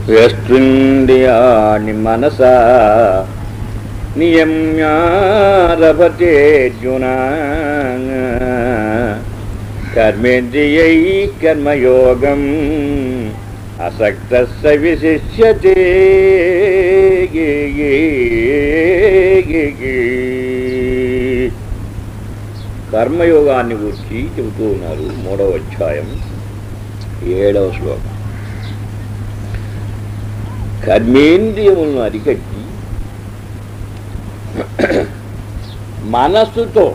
యస్త్రింద్రియాణి మనసా నియమ్యారభతేర్జున కర్మేంద్రియై కర్మయోగం అసక్త విశిష్యతే కర్మయోగాన్ని గురించి చెబుతూ ఉన్నారు మూడవ అధ్యాయం ఏడవ శ్లోకం కర్మేంద్రియములను అరికట్టి మనస్సుతో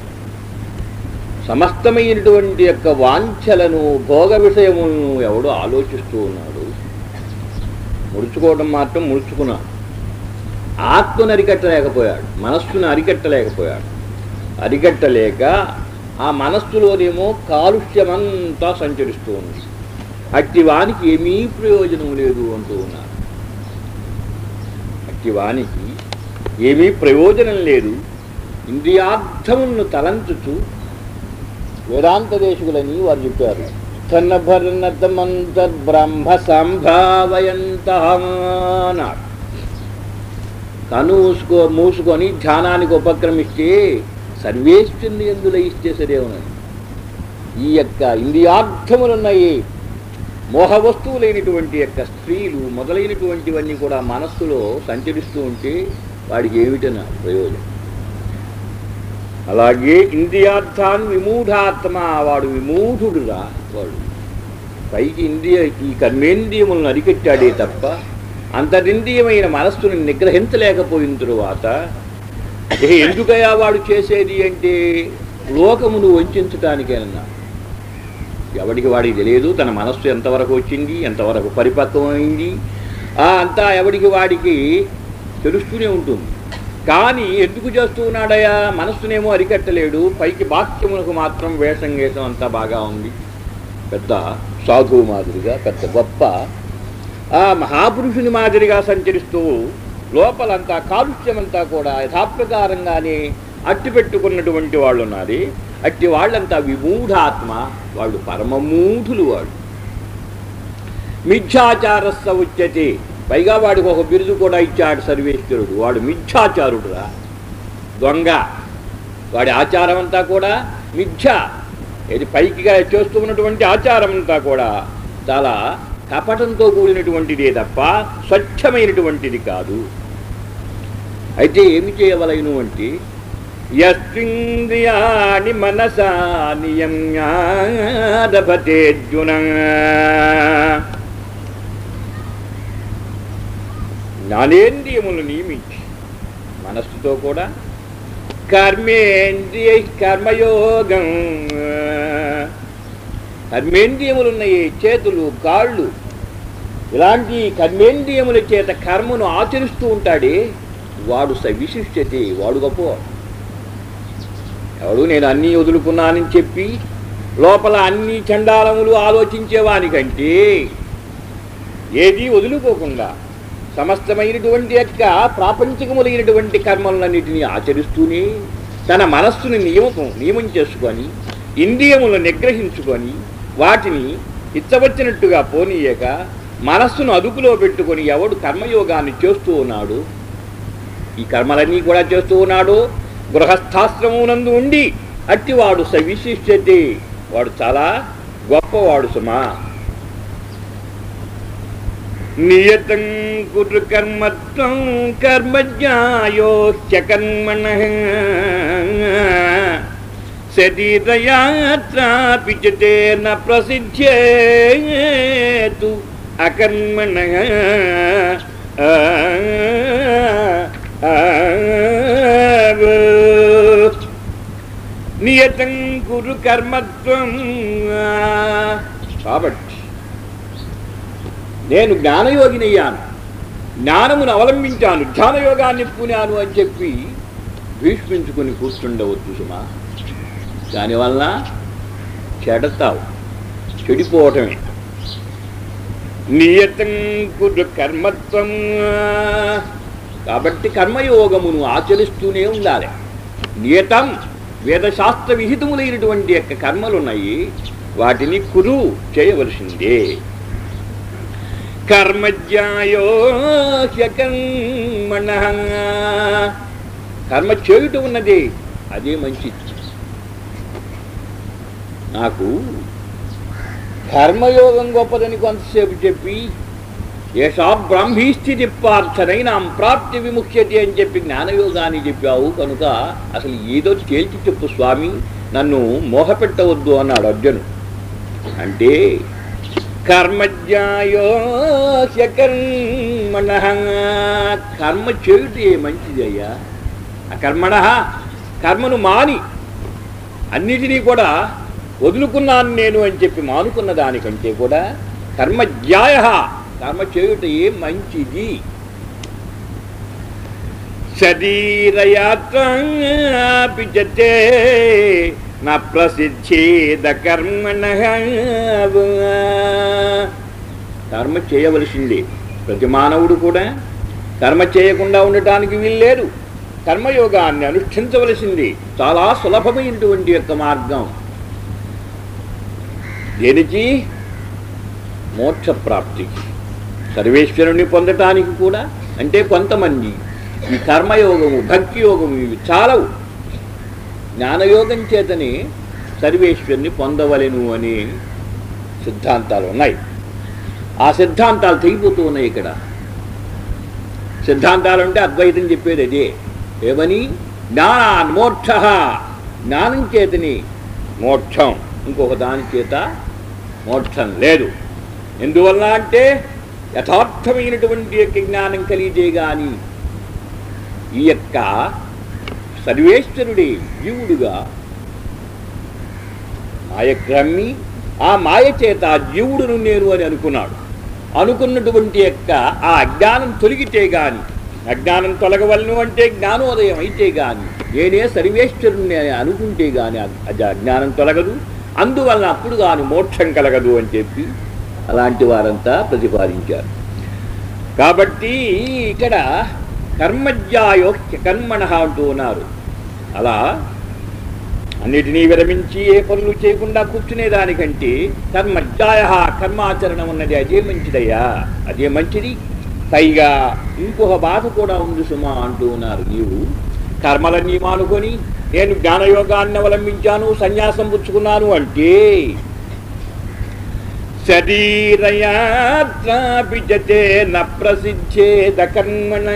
సమస్తమైనటువంటి యొక్క వాంఛలను భోగ విషయములను ఎవడో ఆలోచిస్తూ ఉన్నాడు ముడుచుకోవడం మాత్రం ముడుచుకున్నాడు ఆత్మను అరికట్టలేకపోయాడు మనస్సును అరికట్టలేకపోయాడు అరికట్టలేక ఆ మనస్సులోనేమో కాలుష్యమంతా సంచరిస్తూ ఉంది అట్టి వానికి ఏమీ ప్రయోజనం లేదు అంటూ ఉన్నారు అట్టి వానికి ఏమీ ప్రయోజనం లేదు ఇంద్రియార్థములను తలంచుచు వేదాంత దేశులని వారు చెప్పారు తన్నభర్ణతమంతర్ బ్రహ్మ సంభావయంత కను మూసుకో మూసుకొని ధ్యానానికి ఉపక్రమిస్తే సర్వేశ్వరుని ఎందులో ఇస్తే సరేవునని ఈ యొక్క ఇంద్రియార్థములున్నాయి మోహ వస్తువులైనటువంటి యొక్క స్త్రీలు మొదలైనటువంటివన్నీ కూడా మనస్సులో సంచరిస్తూ ఉంటే వాడికి ఏమిటన ప్రయోజనం అలాగే ఇంద్రియార్థాన్ని విమూఢాత్మ వాడు విమూఢుడురా వాడు పైకి ఇంద్రియ ఈ కర్మేంద్రియములను అరికట్టాడే తప్ప అంతరింద్రియమైన మనస్సును నిగ్రహించలేకపోయిన తరువాత ఏ ఎందుకయా వాడు చేసేది అంటే లోకమును వంచడానికేనన్నా ఎవడికి వాడికి తెలియదు తన మనస్సు ఎంతవరకు వచ్చింది ఎంతవరకు పరిపక్వమైంది ఆ అంతా ఎవడికి వాడికి తెలుస్తూనే ఉంటుంది కానీ ఎందుకు చేస్తూ ఉన్నాడయా మనస్సునేమో అరికట్టలేడు పైకి బాక్యమునకు మాత్రం వేషం వేషం అంతా బాగా ఉంది పెద్ద సాధువు మాదిరిగా పెద్ద గొప్ప ఆ మహాపురుషుని మాదిరిగా సంచరిస్తూ లోపలంతా కాలుష్యమంతా కూడా యథాప్రకారంగానే అట్టి పెట్టుకున్నటువంటి వాళ్ళు ఉన్నారు అట్టి వాళ్ళంతా విమూఢాత్మ వాళ్ళు పరమమూఢులు వాళ్ళు మిథ్యాచారస్స ఉచ్యతే పైగా వాడికి ఒక బిరుదు కూడా ఇచ్చాడు సర్వేశ్వరుడు వాడు మిథ్యాచారుడురా దొంగ వాడి ఆచారం అంతా కూడా మిథ్య ఇది పైకిగా చేస్తూ ఉన్నటువంటి ఆచారం అంతా కూడా చాలా కపటంతో కూడినటువంటిదే తప్ప స్వచ్ఛమైనటువంటిది కాదు అయితే ఏమి చేయవలయను అంటే యస్త్రింద్రియాణి మనసా నియమ్యాదభతేర్జున జ్ఞానేంద్రియములు నియమించి మనస్సుతో కూడా కర్మేంద్రియ కర్మయోగం కర్మేంద్రియములున్నాయి చేతులు కాళ్ళు ఇలాంటి కర్మేంద్రియముల చేత కర్మను ఆచరిస్తూ ఉంటాడే వాడు సవిశిష్టతే వాడు గొప్పవాడు ఎవడు నేను అన్నీ వదులుకున్నానని చెప్పి లోపల అన్ని చండాలములు ఆలోచించేవానికంటే ఏది వదులుకోకుండా సమస్తమైనటువంటి యొక్క ప్రాపంచికములైనటువంటి కర్మలన్నిటినీ ఆచరిస్తూనే తన మనస్సుని నియమకం నియమం చేసుకొని ఇంద్రియములను నిగ్రహించుకొని వాటిని ఇచ్చవచ్చినట్టుగా పోనీయక మనస్సును అదుపులో పెట్టుకొని ఎవడు కర్మయోగాన్ని చేస్తూ ఉన్నాడు ఈ కర్మలన్నీ కూడా చేస్తూ ఉన్నాడు గృహస్థాశ్రమమునందు ఉండి అట్టివాడు సవిశిష్టతే వాడు చాలా గొప్పవాడు సుమా నియతం కురు కర్మత్వం కర్మజ్ఞాయోశ్చ కర్మణ శరీరయాత్రాపి చ తేన ప్రసిద్ధేతు అకర్మణ నియతం కురు కర్మత్వం కాబట్టి నేను జ్ఞానయోగినయ్యాను జ్ఞానమును అవలంబించాను ధ్యానయోగాన్ని పూనాను అని చెప్పి భీష్మించుకొని కూర్చుండవచ్చు సుమా దానివల్ల చెడతావు చెడిపోవటమే నియతం కురు కర్మత్వం కాబట్టి కర్మయోగమును ఆచరిస్తూనే ఉండాలి నియతం వేదశాస్త్ర విహితములైనటువంటి యొక్క కర్మలున్నాయి వాటిని కురు చేయవలసిందే కర్మజ్ఞాయో కర్మణ కర్మ చేయుట ఉన్నది అదే మంచిది నాకు కర్మయోగం గొప్పదని కొంతసేపు చెప్పి ఏషా బ్రాహ్మీ స్థితి పార్థనైనా ప్రాప్తి విముఖ్యతి అని చెప్పి జ్ఞానయోగాన్ని చెప్పావు కనుక అసలు ఏదో తేల్చి చెప్పు స్వామి నన్ను మోహపెట్టవద్దు అన్నాడు అర్జును అంటే కర్మజ్ఞాయో కర్మణ కర్మ చేయుటే మంచిది అయ్యా అకర్మణ కర్మను మాని అన్నిటినీ కూడా వదులుకున్నాను నేను అని చెప్పి మానుకున్న దానికంటే కూడా కర్మజ్ఞాయ కర్మ చేయుట ఏ మంచిది శరీరయాత్రే నా ప్రసిద్ధేద కర్మణ కర్మ చేయవలసిందే ప్రతి మానవుడు కూడా కర్మ చేయకుండా ఉండటానికి వీల్లేదు కర్మయోగాన్ని అనుష్ఠించవలసింది చాలా సులభమైనటువంటి యొక్క మార్గం దేనికి మోక్ష ప్రాప్తికి సర్వేశ్వరుని పొందటానికి కూడా అంటే కొంతమంది ఈ కర్మయోగము భక్తి యోగము ఇవి చాలవు జ్ఞానయోగం చేతనే సర్వేశ్వరుని పొందవలెను అనే సిద్ధాంతాలు ఉన్నాయి ఆ సిద్ధాంతాలు తెగిపోతూ ఉన్నాయి ఇక్కడ సిద్ధాంతాలు అంటే అద్వైతం చెప్పేది అదే ఏమని జ్ఞానాన్ మోక్ష జ్ఞానం చేతని మోక్షం ఇంకొక దాని చేత మోక్షం లేదు ఎందువల్ల అంటే యథార్థమైనటువంటి యొక్క జ్ఞానం కలిగితే గాని ఈ యొక్క సర్వేశ్వరుడే జీవుడుగా మాయ క్రమ్మి ఆ మాయ చేత ఆ జీవుడును నేను అని అనుకున్నాడు అనుకున్నటువంటి యొక్క ఆ అజ్ఞానం తొలగితే గాని అజ్ఞానం తొలగవలను అంటే జ్ఞానోదయం అయితే గాని నేనే సర్వేశ్వరుని అని అనుకుంటే గాని అది అజ్ఞానం తొలగదు అందువలన అప్పుడు గాని మోక్షం కలగదు అని చెప్పి అలాంటి వారంతా ప్రతిపాదించారు కాబట్టి ఇక్కడ కర్మజ్ఞాయో కర్మణ అంటూ ఉన్నారు అలా అన్నిటినీ విరమించి ఏ పనులు చేయకుండా కూర్చునే దానికంటే కర్మజ్ఞాయ కర్మాచరణం ఉన్నది అదే మంచిదయ్యా అదే మంచిది పైగా ఇంకొక బాధ కూడా ఉంది సుమా అంటూ ఉన్నారు నీవు కర్మలన్నీ మానుకొని నేను జ్ఞానయోగాన్ని అవలంబించాను సన్యాసం పుచ్చుకున్నాను అంటే శరీరయాత్రాభిజతే న ప్రసిద్ధేద కర్మణ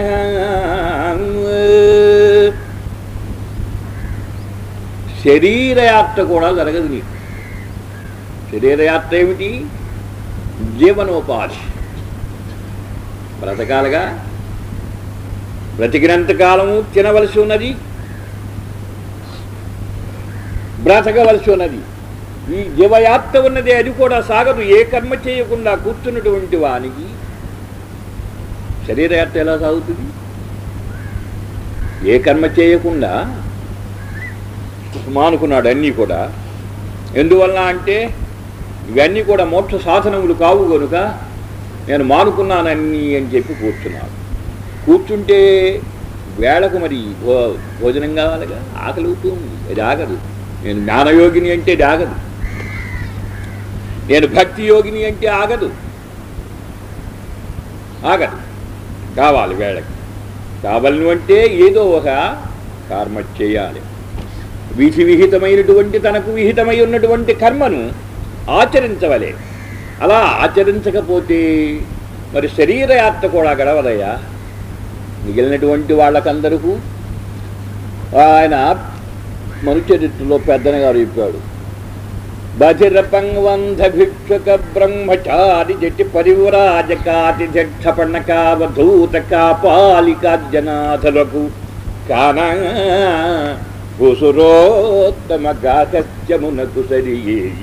శరీరయాత్ర కూడా జరగదు నీకు శరీరయాత్ర ఏమిటి జీవనోపాధి బ్రతకాలగా బ్రతికినంతకాలము తినవలసి ఉన్నది బ్రతకవలసి ఉన్నది ఈ జీవయాత్ర ఉన్నది అది కూడా సాగదు ఏ కర్మ చేయకుండా కూర్చున్నటువంటి వానికి శరీరయాత్ర ఎలా సాగుతుంది ఏ కర్మ చేయకుండా మానుకున్నాడు అన్నీ కూడా ఎందువల్ల అంటే ఇవన్నీ కూడా మోక్ష సాధనములు కావు కనుక నేను మానుకున్నానన్నీ అని చెప్పి కూర్చున్నాడు కూర్చుంటే వేళకు మరి భో భోజనం కావాలిగా ఆకలి అవుతుంది అది ఆగదు నేను జ్ఞానయోగిని అంటే ఇది ఆగదు నేను భక్తి యోగిని అంటే ఆగదు ఆగదు కావాలి వేళకి కావాలను అంటే ఏదో ఒక కర్మ చేయాలి విధి విహితమైనటువంటి తనకు విహితమై ఉన్నటువంటి కర్మను ఆచరించవలే అలా ఆచరించకపోతే మరి శరీరయాత్ర కూడా గడవదయ్యా మిగిలినటువంటి వాళ్ళకందరకు ఆయన మనుచరిత్రలో పెద్దన గారు చెప్పాడు బధిర పంగవంధ భిక్షుక బ్రహ్మచారి జటి పరివ్రాజకాతి జక్షపణకావధూత కాపాలికా జనాథలకు కానా కుసురోత్తమ గాకస్యమునకు సరి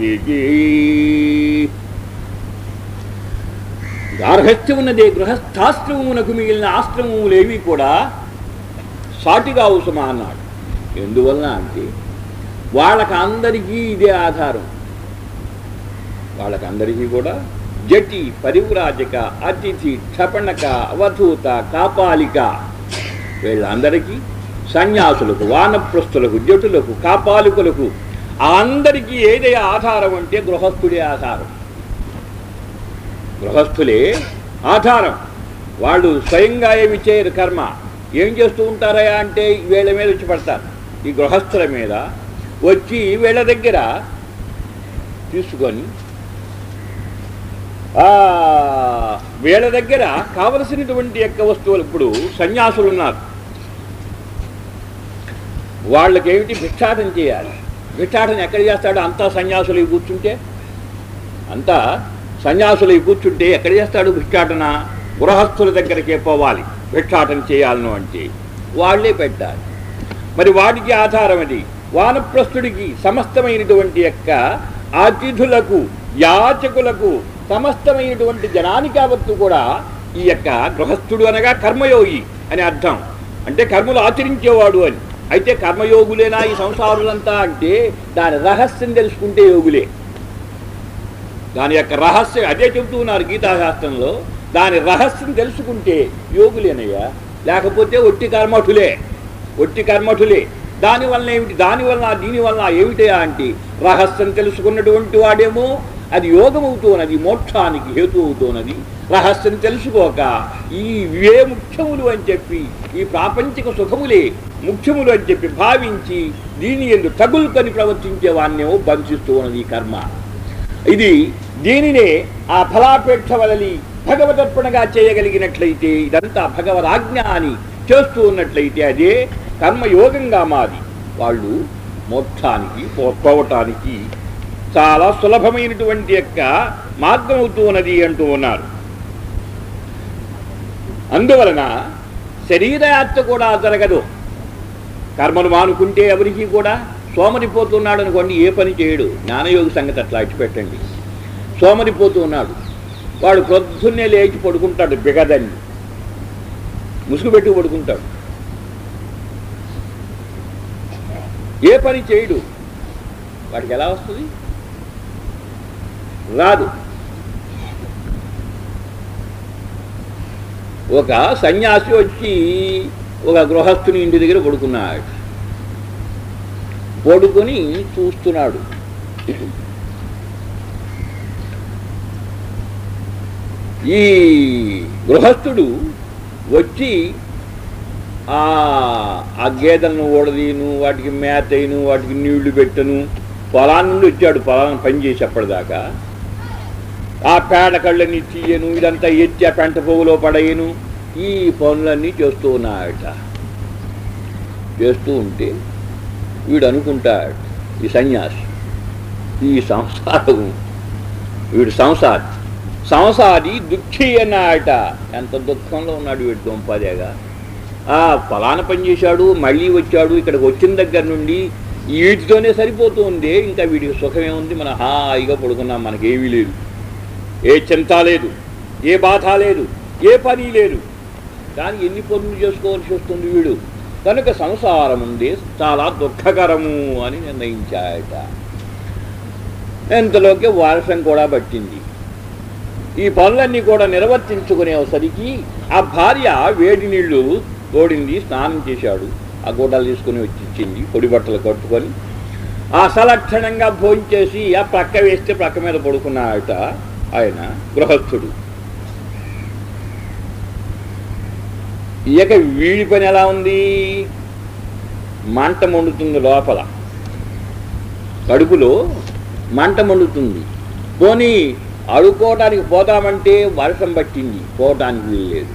గార్హస్థ్యమున్నదే గృహస్థాశ్రమమునకు మిగిలిన ఆశ్రమములేవి కూడా సాటిగా అవసరమా అన్నాడు ఎందువలన అంటే వాళ్ళకి అందరికీ ఇదే ఆధారం వాళ్ళకందరికీ కూడా జటి పరివ్రాజక అతిథి క్షపణక అవధూత కాపాలిక వీళ్ళందరికీ సన్యాసులకు వానప్రస్తులకు జటులకు కాపాలికులకు అందరికీ ఏదే ఆధారం అంటే గృహస్థుడే ఆధారం గృహస్థులే ఆధారం వాళ్ళు స్వయంగా ఏమి చేయరు కర్మ ఏం చేస్తూ ఉంటారా అంటే వీళ్ళ మీద వచ్చి పడతారు ఈ గృహస్థుల మీద వచ్చి వీళ్ళ దగ్గర తీసుకొని ఆ, వీళ్ళ దగ్గర కావలసినటువంటి యొక్క వస్తువులు ఇప్పుడు సన్యాసులు ఉన్నారు వాళ్ళకి ఏమిటి భిక్షాటన చేయాలి భిక్షాటన ఎక్కడ చేస్తాడు అంతా సన్యాసులు కూర్చుంటే అంతా సన్యాసులు కూర్చుంటే ఎక్కడ చేస్తాడు భిక్షాటన గృహస్థుల దగ్గరికే పోవాలి భిక్షాటన చేయాలను అంటే వాళ్ళే పెట్టాలి మరి వాడికి ఆధారం అది వానప్రస్థుడికి సమస్తమైనటువంటి యొక్క అతిథులకు యాచకులకు సమస్తమైనటువంటి జనానికి యావత్తు కూడా ఈ యొక్క గృహస్థుడు అనగా కర్మయోగి అని అర్థం అంటే కర్మలు ఆచరించేవాడు అని అయితే కర్మయోగులేనా ఈ సంసారులంతా అంటే దాని రహస్యం తెలుసుకుంటే యోగులే దాని యొక్క రహస్యం అదే చెబుతూ ఉన్నారు గీతాశాస్త్రంలో దాని రహస్యం తెలుసుకుంటే యోగులేనయ్యా లేకపోతే ఒట్టి కర్మఠులే ఒట్టి కర్మఠులే దానివల్ల ఏమిటి దానివల్ల దీనివల్ల ఏమిటయా అంటే రహస్యం తెలుసుకున్నటువంటి వాడేమో అది యోగమవుతున్నది మోక్షానికి హేతు అవుతున్నది రహస్యం తెలుసుకోక ఈ ఇవే ముఖ్యములు అని చెప్పి ఈ ప్రాపంచిక సుఖములే ముఖ్యములు అని చెప్పి భావించి దీని ఎందు తగులుకొని ప్రవర్తించే వాన్నేమో బంధిస్తూ ఉన్నది ఈ కర్మ ఇది దీనినే ఆ ఫలాపేక్ష వలలి భగవదర్పణగా చేయగలిగినట్లయితే ఇదంతా భగవదాజ్ఞ అని చేస్తూ ఉన్నట్లయితే అదే కర్మయోగంగా మారి వాళ్ళు మోక్షానికి పో- పోవటానికి చాలా సులభమైనటువంటి యొక్క మార్గం అవుతూ ఉన్నది అంటూ ఉన్నారు అందువలన శరీరయాత్ర కూడా జరగదు కర్మను మానుకుంటే ఎవరికి కూడా సోమరిపోతున్నాడు అనుకోండి ఏ పని చేయడు జ్ఞానయోగి సంగతి అట్లా పెట్టండి సోమరిపోతూ ఉన్నాడు వాడు ప్రొద్దున్నే లేచి పడుకుంటాడు బిగదని ముసుగు పెట్టి పడుకుంటాడు ఏ పని చేయడు వాడికి ఎలా వస్తుంది రాదు ఒక సన్యాసి వచ్చి ఒక గృహస్థుని ఇంటి దగ్గర పడుకున్నాడు పడుకొని చూస్తున్నాడు ఈ గృహస్థుడు వచ్చి ఆ ఆ గేదెలను ఓడదీను వాటికి మేతయ్యను వాటికి నీళ్లు పెట్టను పొలాన్ని నుండి వచ్చాడు పొలాన్ని పని చేసి అప్పటిదాకా ఆ పేడ కళ్ళని తీయను ఇదంతా ఎత్తి ఆ పెంట పువ్వులో పడేయను ఈ పనులన్నీ చేస్తూ ఉన్నాడట చేస్తూ ఉంటే వీడు అనుకుంటాడు ఈ సన్యాసి ఈ సంసారం వీడు సంసారి సంసారి దుఃఖి అన్నాడట ఎంత దుఃఖంలో ఉన్నాడు వీడు దొంపదేగా ఆ ఫలానా పని చేశాడు మళ్ళీ వచ్చాడు ఇక్కడికి వచ్చిన దగ్గర నుండి ఈ వీటితోనే సరిపోతూ ఉంది ఇంకా వీడికి సుఖమే ఉంది మన హాయిగా పడుకున్నాం మనకేమీ లేదు ఏ చింత లేదు ఏ బాధ లేదు ఏ పని లేదు కానీ ఎన్ని పనులు చేసుకోవాల్సి వస్తుంది వీడు కనుక సంసారం ఉంది చాలా దుఃఖకరము అని నిర్ణయించాయట ఎంతలోకి వర్షం కూడా పట్టింది ఈ పనులన్నీ కూడా నిర్వర్తించుకునేసరికి ఆ భార్య వేడి నీళ్లు తోడింది స్నానం చేశాడు ఆ గుడ్డలు తీసుకుని వచ్చి ఇచ్చింది పొడి బట్టలు కట్టుకొని ఆ సలక్షణంగా భోంచేసి ఆ ప్రక్క వేస్తే ప్రక్క మీద పడుకున్నాడట ఆయన గృహస్థుడు ఇక వీడి పని ఎలా ఉంది మంట మండుతుంది లోపల కడుపులో మంట మండుతుంది పోనీ అడుకోవడానికి పోదామంటే వర్షం పట్టింది పోవటానికి వీల్లేదు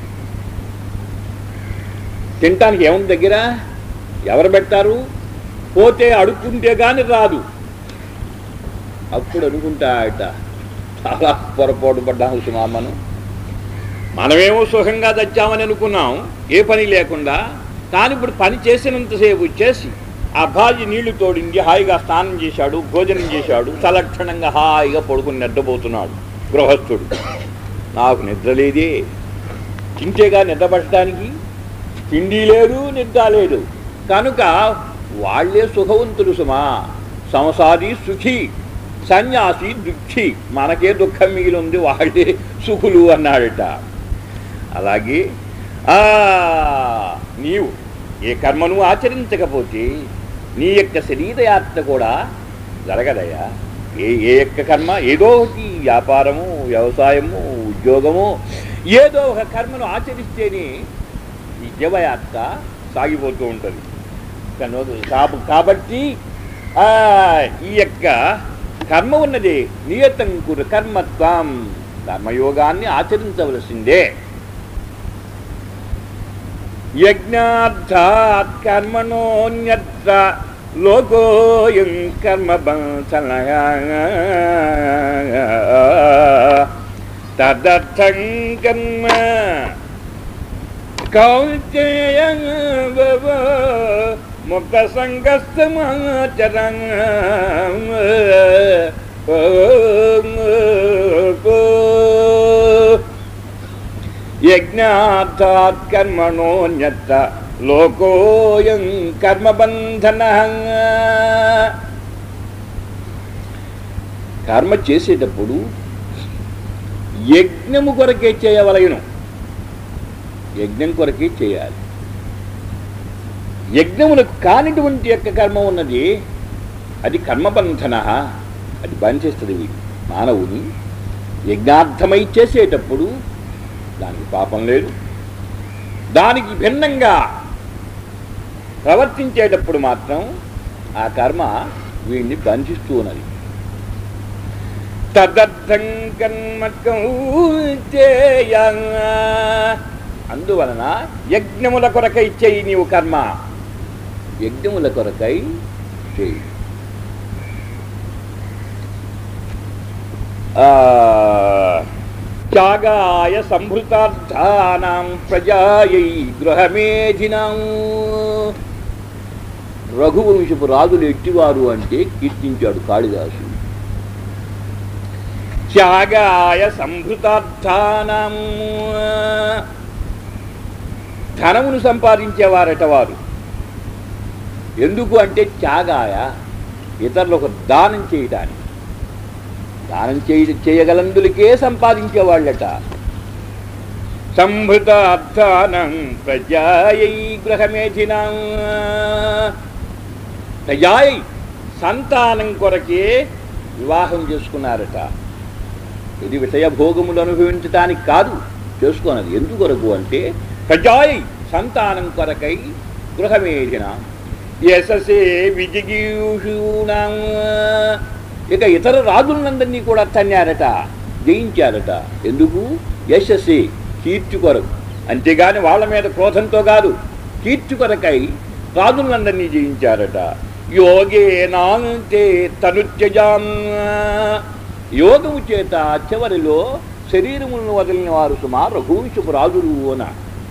తినటానికి ఏముంది దగ్గర ఎవరు పెడతారు పోతే అడుక్కుంటే కానీ రాదు అప్పుడు అనుకుంటాట చాలా పొరపాటు పడ్డాము సుమా మనం మనమేమో సుఖంగా తెచ్చామని అనుకున్నాం ఏ పని లేకుండా కానీ ఇప్పుడు పని చేసినంతసేపు చేసి ఆ భార్య నీళ్లు తోడింది హాయిగా స్నానం చేశాడు భోజనం చేశాడు సలక్షణంగా హాయిగా పడుకుని నిద్రపోతున్నాడు గృహస్థుడు నాకు నిద్ర లేదే చించేగా నిద్రపట్టడానికి తిండి లేదు నిద్ర లేదు కనుక వాళ్ళే సుఖవంతులు సుమా సంసారి సుఖి సన్యాసి దుఃఖి మనకే దుఃఖం మిగిలి ఉంది వాళ్ళే సుఖులు అన్నాడట అలాగే ఆ నీవు ఏ కర్మను ఆచరించకపోతే నీ యొక్క శరీరయాత్ర కూడా జరగదయా ఏ ఏ యొక్క కర్మ ఏదో ఒకటి వ్యాపారము వ్యవసాయము ఉద్యోగము ఏదో ఒక కర్మను ఆచరిస్తేనే ఈ జీవయాత్ర సాగిపోతూ ఉంటుంది కనుక కాబ- కాబట్టి ఆ, ఈ యొక్క కర్మ ఉన్నది నియతం కురు కర్మత్వం కర్మయోగాన్ని ఆచరించవలసిందే యజ్ఞార్థాత్ కర్మణోన్యత్ర లోకోయం కర్మ తదర్థం కర్మ కౌంతేయ ముక్త సంగస్తమాచరం యజ్ఞార్థాత్ కర్మణోన్యత్ర లోకోయం కర్మబంధన కర్మ చేసేటప్పుడు యజ్ఞము కొరకే చేయవలయను యజ్ఞం కొరకే చేయాలి యజ్ఞములకు కానిటువంటి యొక్క కర్మ ఉన్నది అది కర్మబంధన అది బంధిస్తుంది వీడు మానవుని యజ్ఞార్థమై చేసేటప్పుడు దానికి పాపం లేదు దానికి భిన్నంగా ప్రవర్తించేటప్పుడు మాత్రం ఆ కర్మ వీడిని బంధిస్తూ ఉన్నది తదర్థం కర్మ కౌంతేయ అందువలన యజ్ఞముల కొరకై చేయి నీవు కర్మ యజ్ఞముల కొరకై చేయి ఆ, త్యాగాయ సంభృతార్థానాం ప్రజాయై గృహమేధినాం రఘువంశపు రాజులు ఎట్టివారు అంటే కీర్తించాడు కాళిదాసు త్యాగాయ సంభృతార్థానం ధనమును సంపాదించేవారట వారు ఎందుకు అంటే త్యాగాయ ఇతరులకు దానం చేయటానికి దానం చేయ చేయగలందులకే సంపాదించేవాళ్ళట సంభృతార్థానం ప్రజాయై గృహమేధినాం ప్రజాయై సంతానం కొరకే వివాహం చేసుకున్నారట ఇది విషయ భోగములు అనుభవించటానికి కాదు చేసుకున్నది ఎందుకొరకు అంటే ప్రజాయై సంతానం కొరకై గృహమేధిన యశసే విజిగీషూణం ఇక ఇతర రాజులందరినీ కూడా తన్నారట జయించారట ఎందుకు యశస్సి కీర్తి కొరకు అంతేగాని వాళ్ళ మీద క్రోధంతో కాదు కీర్తి కొరకై రాజులందరినీ జయించారట యోగే నాంతే తనుత్యజాం యోగము చేత చివరిలో శరీరములను వదిలిన వారు సుమారు రఘువంశపు రాజులు అన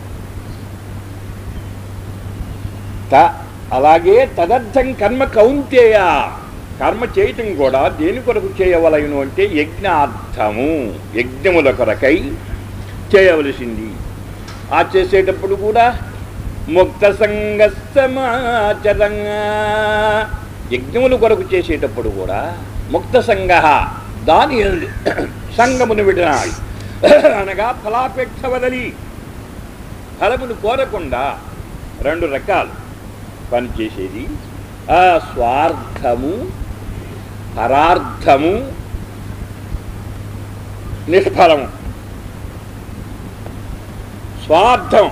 త అలాగే తదర్థం కర్మ కౌంతేయ కర్మ చేయటం కూడా దేని కొరకు చేయవలయను అంటే యజ్ఞార్థము యజ్ఞముల కొరకై చేయవలసింది ఆ చేసేటప్పుడు కూడా ముక్త సంగ సమాచరంగా యజ్ఞముల కొరకు చేసేటప్పుడు కూడా ముక్త సంగ దాని యందు సంగమును విడనాలి అనగా ఫలాపేక్ష వదలి ఫలమును కోరకుండా రెండు రకాలు పనిచేసేది ఆ స్వార్థము పరార్థము నిష్ఫలము స్వార్థం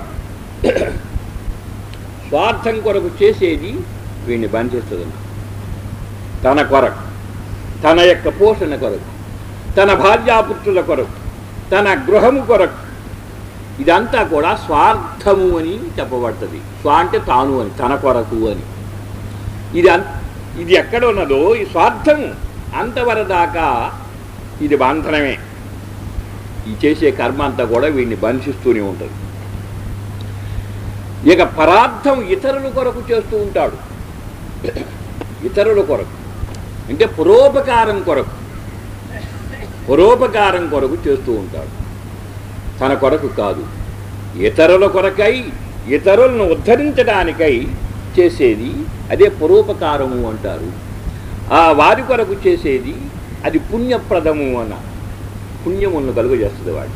స్వార్థం కొరకు చేసేది వీడిని బంధిస్తుంది తన కొరకు తన యొక్క పోషణ కొరకు తన భార్యాపుత్రుల కొరకు తన గృహము కొరకు ఇదంతా కూడా స్వార్థము అని చెప్పబడుతుంది స్వ అంటే తాను అని తన కొరకు అని ఇది అన్ ఇది ఎక్కడ ఉన్నదో ఈ స్వార్థము అంతవరదాకా ఇది బంధనమే ఈ చేసే కర్మ అంతా కూడా వీడిని బంధిస్తూనే ఉంటుంది ఇక పరార్థం ఇతరుల కొరకు చేస్తూ ఉంటాడు ఇతరుల కొరకు అంటే పురోపకారం కొరకు పురోపకారం కొరకు చేస్తూ ఉంటాడు తన కొరకు కాదు ఇతరుల కొరకై ఇతరులను ఉద్ధరించడానికై చేసేది అదే పురోపకారము అంటారు ఆ వారి కొరకు చేసేది అది పుణ్యప్రదము అన్న పుణ్యములను కలుగజేస్తుంది వాడు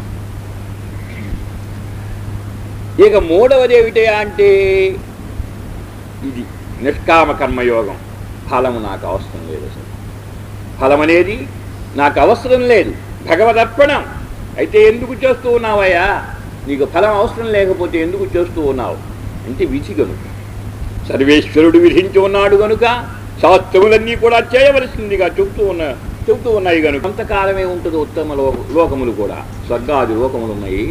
ఇక మూడవది ఏమిటయా అంటే ఇది నిష్కామ కర్మయోగం ఫలము నాకు అవసరం లేదు అసలు ఫలం అనేది నాకు అవసరం లేదు భగవదర్పణం అయితే ఎందుకు చేస్తూ ఉన్నావయ్యా నీకు ఫలం అవసరం లేకపోతే ఎందుకు చేస్తూ ఉన్నావు అంటే విధి గనుక సర్వేశ్వరుడు విధించి ఉన్నాడు గనుక శాస్త్రములన్నీ కూడా చేయవలసిందిగా చెబుతూ ఉన్న చెబుతూ ఉన్నాయి కనుక కొంతకాలమే ఉంటుంది ఉత్తమ లో లోకములు కూడా స్వర్గాది లోకములు ఉన్నాయి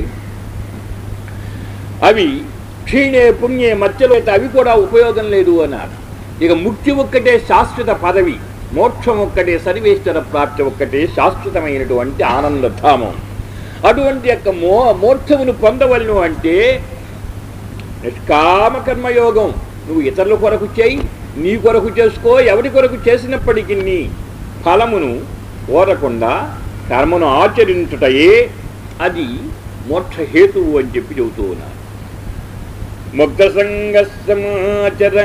అవి క్షీణే పుణ్యే మధ్యలో అయితే అవి కూడా ఉపయోగం లేదు అన్నారు ఇక ముక్తి ఒక్కటే శాశ్వత పదవి మోక్షం ఒక్కటే సర్వేశ్వర ప్రాప్తి ఒక్కటే శాశ్వతమైనటువంటి ఆనందధామం అటువంటి యొక్క మో మోక్షమును పొందవలను అంటే నిష్కామ కర్మయోగం నువ్వు ఇతరుల కొరకు చేయి నీ కొరకు చేసుకో ఎవరి కొరకు చేసినప్పటికీ నీ ఫలమును కోరకుండా కర్మను ఆచరించుటయే అది మోక్ష హేతువు అని చెప్పి చెబుతూ ఉన్నారు ముగ్ధ సంగ సమాచర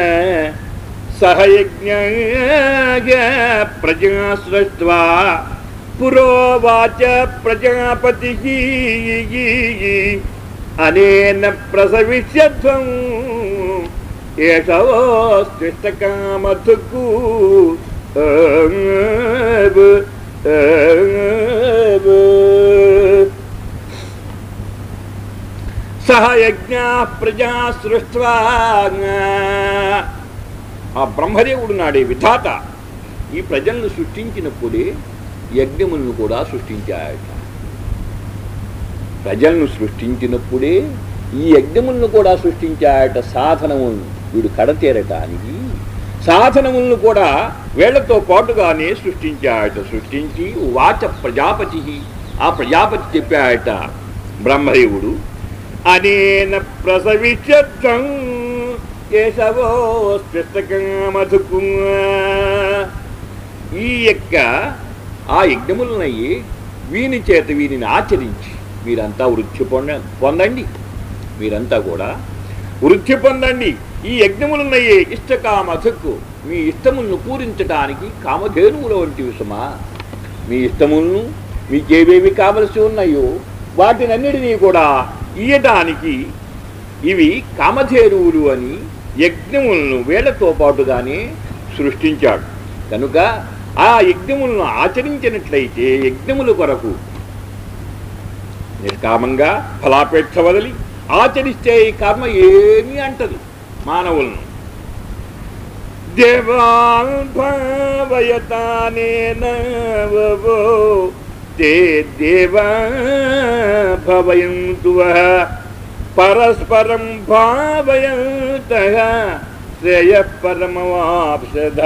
సహయజ్ఞ ప్రజా సృష్ట్వా పురోవాచ ప్రజాపతి అనేన ప్రసవిష్యధ్వం ఏషవోస్తిష్టకామధుకు సహ యజ్ఞ ప్రజా సృష్ట్వా ఆ బ్రహ్మదేవుడు నాడే విధాత ఈ ప్రజలను సృష్టించినప్పుడే యజ్ఞములను కూడా సృష్టించాయట ప్రజలను సృష్టించినప్పుడే ఈ యజ్ఞములను కూడా సృష్టించాయట సాధనములను వీడు కడతేరటానికి సాధనములను కూడా వేళ్లతో పాటుగానే సృష్టించాయట సృష్టించి వాచ ప్రజాపతి ఆ ప్రజాపతి చెప్పాయట బ్రహ్మదేవుడు అనేన ప్రసవిష్యత్వం కేశవో మధుకు ఈ యొక్క ఆ యజ్ఞములనయ్యి వీని చేత వీనిని ఆచరించి మీరంతా వృత్తి పొంద పొందండి మీరంతా కూడా వృత్తి పొందండి ఈ యజ్ఞములున్నయ్యే ఇష్టకామధకు మీ ఇష్టములను పూరించడానికి కామధేనువుల వంటి విషమా మీ ఇష్టములను మీకేవేవి కావలసి ఉన్నాయో వాటినన్నిటినీ కూడా ఇయ్యటానికి ఇవి కామధేనువులు అని యజ్ఞములను వేళ్లతో పాటుగానే సృష్టించాడు కనుక ఆ యజ్ఞములను ఆచరించినట్లయితే యజ్ఞముల కొరకు నిష్కామంగా ఫలాపేక్ష వదిలి ఆచరిస్తే ఈ కర్మ ఏమీ అంటదు మానవులను దేవాన్ భావయతానేనవో తే దేవా భవయంతు వః పరస్పరం భావయంత శ్రేయ పరమవాప్సద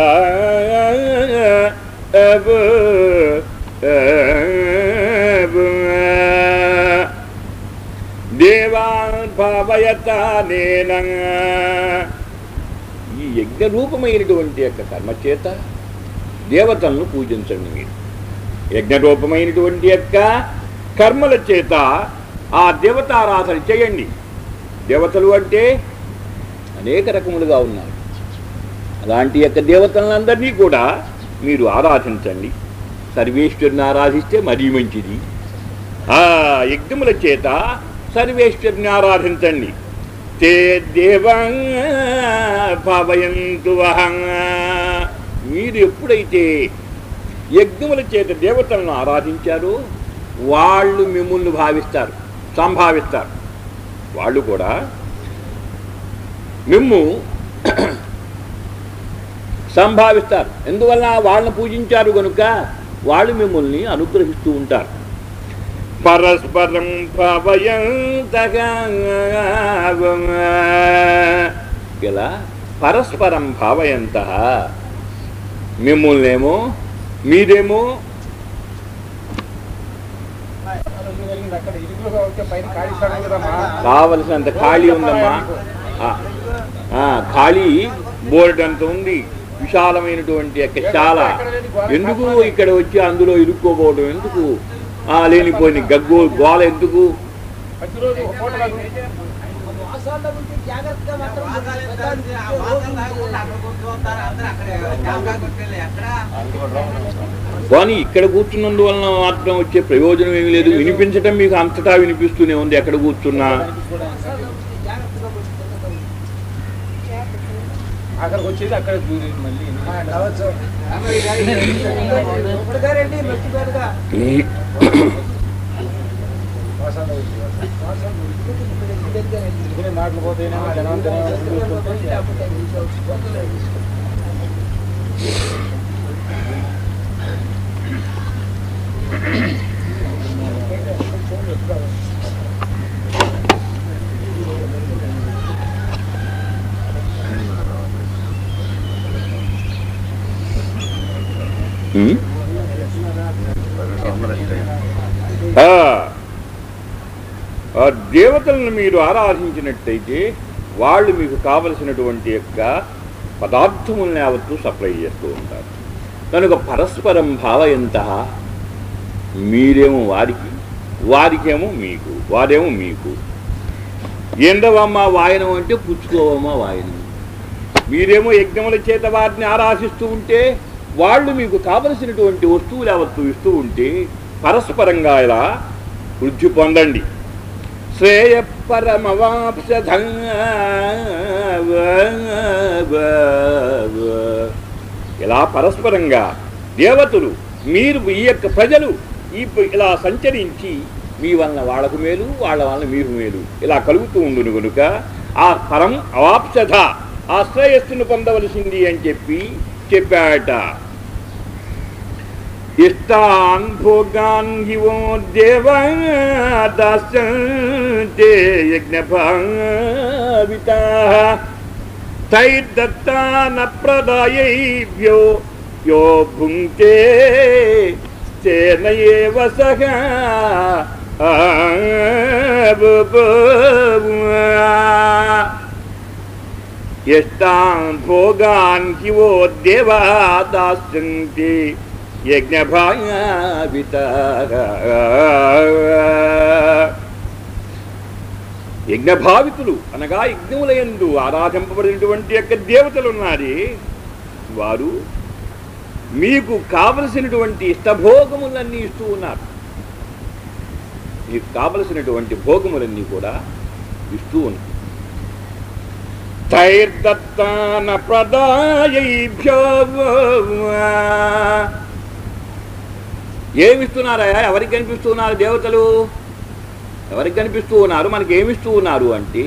దేవాన్ భావయతానేన ఈ యజ్ఞ రూపమైనటువంటి యొక్క కర్మ చేత దేవతలను పూజించండి మీరు యజ్ఞ రూపమైనటువంటి యొక్క కర్మల చేత ఆ దేవతారాధన చేయండి దేవతలు అంటే అనేక రకములుగా ఉన్నారు అలాంటి యొక్క దేవతలందరినీ కూడా మీరు ఆరాధించండి సర్వేశ్వరుని ఆరాధిస్తే మరీ మంచిది ఆ యజ్ఞముల చేత సర్వేశ్వరుని ఆరాధించండి తే దేవం భావయంతు వహం మీరు ఎప్పుడైతే యజ్ఞముల చేత దేవతలను ఆరాధించారో వాళ్ళు మిమ్మల్ని భావిస్తారు సంభావిస్తారు వాళ్ళు కూడా మిమ్ము సంభావిస్తారు ఎందువల్ల వాళ్ళని పూజించారు కనుక వాళ్ళు మిమ్మల్ని అనుగ్రహిస్తూ ఉంటారు పరస్పరం భావయంతగా ఇలా పరస్పరం భావయంత మిమ్మల్నేమో మీరేమో అక్కడ ఇరుకులుగా వచ్చే పైన ఖాళీ స్థలం కదమ్మా కావలసినంత ఖాళీ ఉందమ్మా ఆ, ఆ, ఖాళీ బోర్డు అంత ఉంది విశాలమైనటువంటి యొక్క శాల ఎందుకు ఇక్కడ వచ్చి అందులో ఇరుక్కోపోవడం ఎందుకు ఆ లేనిపోయిన గగ్గు గోల ఎందుకు ప్రతిరోజు ఒక పూట కాదు. వాసాల్లో ఉంటే జాగ్రత్తగా మాత్రం కానీ ఇక్కడ కూర్చున్నందువలన మాత్రం వచ్చే ప్రయోజనం ఏమీ లేదు వినిపించటం మీకు అంతటా వినిపిస్తూనే ఉంది ఎక్కడ కూర్చున్నా అక్కడికి వచ్చేది అక్కడ దూరేది మళ్ళీ ఒకటిగారండి మర్చిపోయారుగా ఈ ఉమ్? ఆ, ఆ దేవతలను మీరు ఆరాధించినట్టయితే వాళ్ళు మీకు కావలసినటువంటి యొక్క పదార్థములను యావత్తు సప్లై చేస్తూ ఉంటారు కనుక పరస్పరం భావ ఎంత మీరేమో వారికి వారికేమో మీకు వారేమో మీకు ఎండవమ్మా వాయనం అంటే పుచ్చుకోవమ్మా వాయనం మీరేమో యజ్ఞముల చేత వారిని ఆరాధిస్తూ ఉంటే వాళ్ళు మీకు కావలసినటువంటి వస్తువులు యావత్తు ఇస్తూ ఉంటే పరస్పరంగా ఇలా వృద్ధి పొందండి శ్రేయ పరమవాప్సధ ఇలా పరస్పరంగా దేవతలు మీరు ఈ యొక్క ప్రజలు ఈ ఇలా సంచరించి మీ వలన వాళ్ళకు మేలు వాళ్ళ వలన మీరు మేలు ఇలా కలుగుతూ ఉండును కనుక ఆ పరం అవాప్సధ ఆ శ్రేయస్సును పొందవలసింది అని చెప్పి చెప్పాట ఇష్టాన్ భోగాన్ హివో దేవా దాస్యంతే యజ్ఞభావితా తైర్దత్తాన ప్రదాయైభ్యో యో భుంక్తే తేన ఏవ సహ యష్టాన్ భోగాన్ హివో దేవా దాస్యంతి యజ్ఞభావిత యజ్ఞభావితులు అనగా యజ్ఞములయందు ఆరాధింపబడినటువంటి యొక్క దేవతలు ఉన్నారే వారు మీకు కావలసినటువంటి ఇష్టభోగములన్నీ ఇస్తూ ఉన్నారు మీకు కావలసినటువంటి భోగములన్నీ కూడా ఇస్తూ ఉన్నారు తైర్దత్తాన ప్రదాయైభ్యో ఏమిస్తున్నారా ఎవరికి కనిపిస్తున్నారు దేవతలు ఎవరికి కనిపిస్తూ ఉన్నారు మనకి ఏమిస్తూ ఉన్నారు అంటే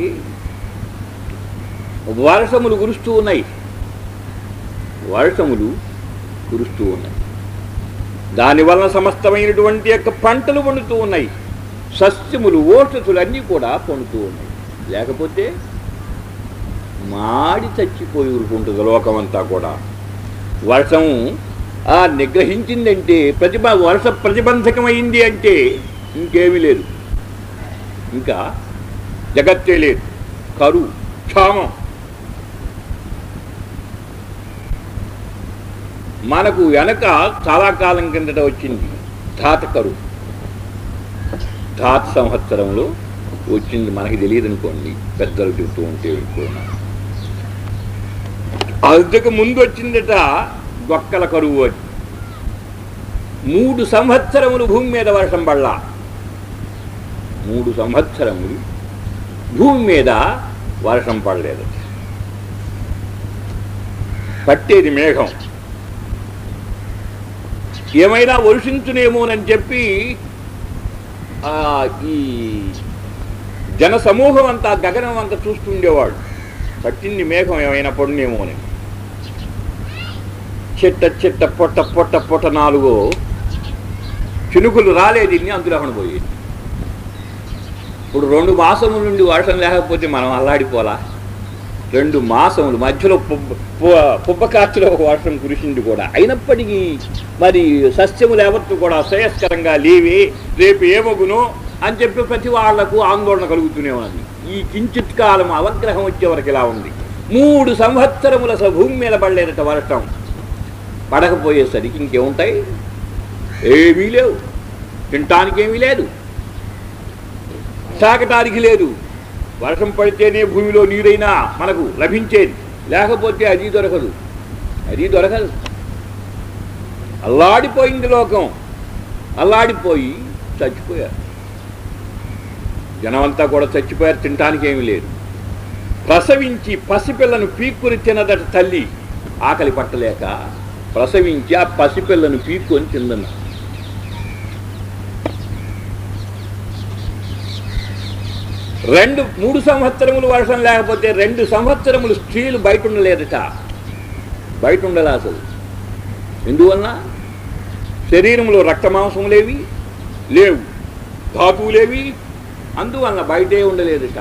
వర్షములు కురుస్తూ ఉన్నాయి వర్షములు కురుస్తూ ఉన్నాయి దానివలన సమస్తమైనటువంటి యొక్క పంటలు పండుతూ ఉన్నాయి సస్యములు ఓషతులు అన్నీ కూడా పండుతూ ఉన్నాయి లేకపోతే మాడి చచ్చిపోయి ఊరుకుంటుంది లోకమంతా కూడా వర్షం ఆ నిగ్రహించిందంటే ప్రతిభ వర్ష ప్రతిబంధకమైంది అంటే ఇంకేమీ లేదు ఇంకా జగత్తే లేదు కరువు క్షామం మనకు వెనక చాలా కాలం కిందట వచ్చింది ధాత కరువు ధాత సంవత్సరంలో వచ్చింది మనకి తెలియదు అనుకోండి పెద్దలు చెప్తూ ఉంటే వింటున్నాం అంతకు ముందు వచ్చిందట గొక్కల కరువు అని మూడు సంవత్సరములు భూమి మీద వర్షం పడలా మూడు సంవత్సరములు భూమి మీద వర్షం పడలేదు పట్టేది మేఘం ఏమైనా వర్షించునేమోనని చెప్పి ఆ, ఈ జన సమూహం అంతా గగనం అంతా చూస్తుండేవాడు పట్టింది మేఘం ఏమైనా పడునేమో అని చెట్ట చెట్ట పొట్ట పొట్ట పొట్ట నాలుగో చినుకులు రాలేదు ఇన్ని అందులో పోయేది ఇప్పుడు రెండు మాసముల నుండి వర్షం లేకపోతే మనం అల్లాడిపోలా రెండు మాసములు మధ్యలో పుబ్బ పు- పుబ్బకార్చిలో ఒక వర్షం కురిసింది కూడా అయినప్పటికీ మరి సస్యములు ఎవరు కూడా శ్రేయస్కరంగా లేవి రేపు ఏమగును అని చెప్పి ప్రతి వాళ్లకు ఆందోళన కలుగుతూనే ఉన్నది ఈ కించిత్ కాలం అవగ్రహం వచ్చే వరకు ఇలా ఉంది మూడు సంవత్సరముల అసలు భూమి మీద పడలేదట వర్షం పడకపోయేసరికి ఇంకేముంటాయి ఏమీ లేవు తినటానికి ఏమీ లేదు తాకటానికి లేదు వర్షం పడితేనే భూమిలో నీరైనా మనకు లభించేది లేకపోతే అది దొరకదు అది దొరకదు అల్లాడిపోయింది లోకం అల్లాడిపోయి చచ్చిపోయారు జనమంతా కూడా చచ్చిపోయారు తినటానికి ఏమీ లేదు ప్రసవించి పసిపిల్లను పీక్కుని తినదట తల్లి ఆకలి పట్టలేక ప్రసవించి ఆ పసిపిల్లను పీక్కొని తిందన్న రెండు మూడు సంవత్సరములు వర్షం లేకపోతే రెండు సంవత్సరములు స్త్రీలు బయట ఉండలేదట బయట ఉండలే అసలు ఎందువలన శరీరంలో రక్తమాంసములేవి లేవు ధాతువులేవి అందువలన బయటే ఉండలేదట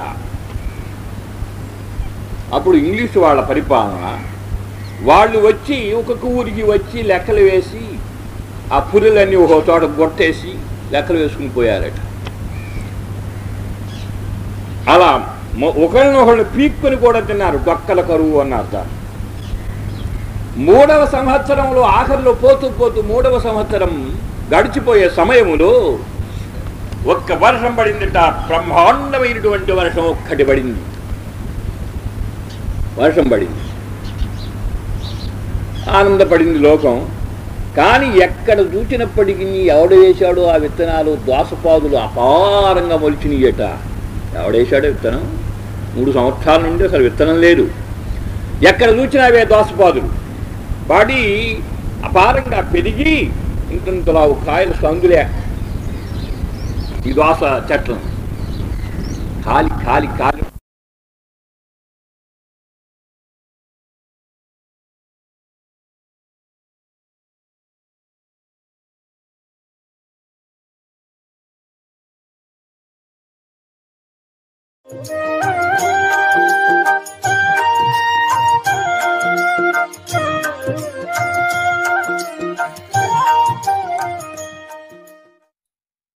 అప్పుడు ఇంగ్లీష్ వాళ్ళ పరిపాలన వాళ్ళు వచ్చి ఒక్కొక్క ఊరికి వచ్చి లెక్కలు వేసి ఆ పురులన్నీ ఒక చోట గొట్టేసి లెక్కలు వేసుకుని పోయారట అలా మొ- ఒకరినొకరిని పీక్కుని కూడా తిన్నారు డొక్కల కరువు అన్నారు దాన్ని మూడవ సంవత్సరంలో ఆఖరిలో పోతూ పోతూ మూడవ సంవత్సరం గడిచిపోయే సమయములో ఒక్క వర్షం పడిందిట బ్రహ్మాండమైనటువంటి వర్షం ఒక్కటి పడింది వర్షం పడింది ఆనందపడింది లోకం కానీ ఎక్కడ చూసినప్పటికీ ఎవడు వేశాడో ఆ విత్తనాలు దోసపాదులు అపారంగా మొలిచినాయట ఎవడేశాడో విత్తనం మూడు సంవత్సరాల నుండి అసలు విత్తనం లేదు ఎక్కడ చూసినా అవే దోసపాదులు పడి అపారంగా పెరిగి ఇంతంతలా కాయలు సందులే ఈ దోస చెట్లు ఖాళీ ఖాళీ ఖాళీ Thank you.